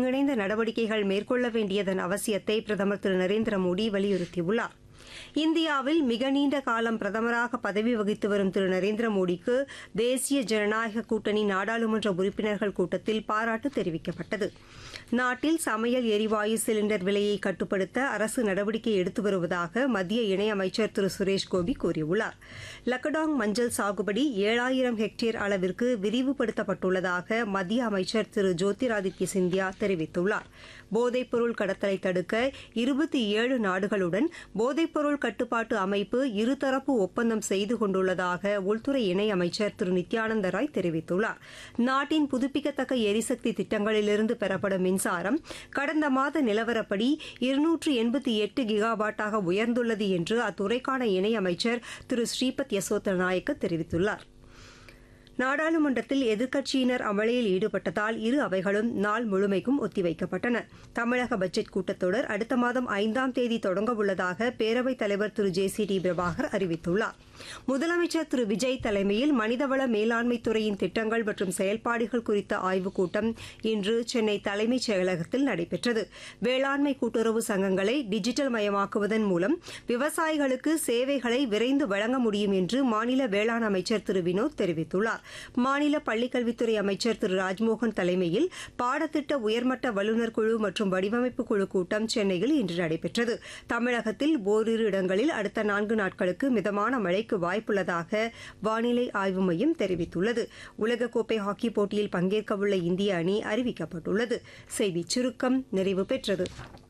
ஒருங்கிணைந்த நடவடிக்கைகள் மேற்கொள்ள வேண்டியதன் அவசியத்தை பிரதமர் திரு நரேந்திர மோடி வலியுறுத்தியுள்ளார் இந்தியாவில் மிக நீண்ட காலம் பிரதமராக பதவி வகித்து வரும் திரு நரேந்திர மோடிக்கு தேசிய ஜனநாயக கூட்டணி நாடாளுமன்ற உறுப்பினர்கள் கூட்டத்தில் பாராட்டு தெரிவிக்கப்பட்டது நாட்டில் சமையல் எரிவாயு சிலிண்டர் விலையை கட்டுப்படுத்த அரசு நடவடிக்கை எடுத்து வருவதாக மத்திய இணையமைச்சர் திரு சுரேஷ் கோபி கூறியுள்ளார் லக்கடாங் மஞ்சள் சாகுபடி ஏழாயிரம் ஹெக்டேர் அளவிற்கு விரிவுபடுத்தப்பட்டுள்ளதாக மத்திய அமைச்சர் திரு ஜோதிராதித்ய சிந்தியா தெரிவித்துள்ளார் போதைப்பொருள் கடத்தலை தடுக்க இருபத்தி ஏழு நாடுகளுடன் போதைப்பொருள் கட்டுப்பாட்டு அமைப்பு இருதரப்பு ஒப்பந்தம் செய்து கொண்டுள்ளதாக உள்துறை இணையமைச்சர் திரு நித்யானந்த ராய் தெரிவித்துள்ளார் நாட்டின் புதுப்பிக்கத்தக்க எரிசக்தி திட்டங்களிலிருந்து பெறப்படும் மின்சாரம் கடந்த மாத நிலவரப்படி இருநூற்று எண்பத்தி எட்டு கிகாவாட்டாக உயர்ந்துள்ளது என்று அத்துறைக்கான இணையமைச்சர் திரு ஸ்ரீபத் யசோத்த நாயக்க தெரிவித்துள்ளார் நாடாளுமன்றத்தில் எதிர்க்கட்சியினர் அமளியில் ஈடுபட்டதால் இரு அவைகளும் நாள் முழுமைக்கும் ஒத்திவைக்கப்பட்டன தமிழக பட்ஜெட் கூட்டத்தொடர் அடுத்த மாதம் ஐந்தாம் தேதி தொடங்கவுள்ளதாக பேரவைத் தலைவர் Thiru J C D Prabhakar அறிவித்துள்ளார் முதலமைச்சர் திரு விஜய் தலைமையில் மனிதவள மேலாண்மை துறையின் திட்டங்கள் மற்றும் செயல்பாடுகள் குறித்த ஆய்வுக் கூட்டம் இன்று சென்னை தலைமைச் செயலகத்தில் நடைபெற்றது வேளாண்மை கூட்டுறவு சங்கங்களை டிஜிட்டல் மயமாக்குவதன் மூலம் விவசாயிகளுக்கு சேவைகளை விரைந்து வழங்க முடியும் என்று மாநில வேளாண் அமைச்சர் திரு வினோத் தெரிவித்துள்ளார் மாநில பள்ளிக்கல்வித்துறை அமைச்சர் திரு ராஜ்மோகன் தலைமையில் பாடத்திட்ட உயர்மட்ட வல்லுநர் குழு மற்றும் வடிவமைப்பு குழு கூட்டம் சென்னையில் இன்று நடைபெற்றது தமிழகத்தில் ஓரிரு இடங்களில் அடுத்த நான்கு நாட்களுக்கு மிதமான மழைக்கு வாய்ப்புள்ளதாக வானிலை ஆய்வு மையம் தெரிவித்துள்ளது உலகக்கோப்பை ஹாக்கி போட்டியில் பங்கேற்கவுள்ள இந்திய அணி அறிவிக்கப்பட்டுள்ளது செய்திச் சுருக்கம் நிறைவு பெற்றது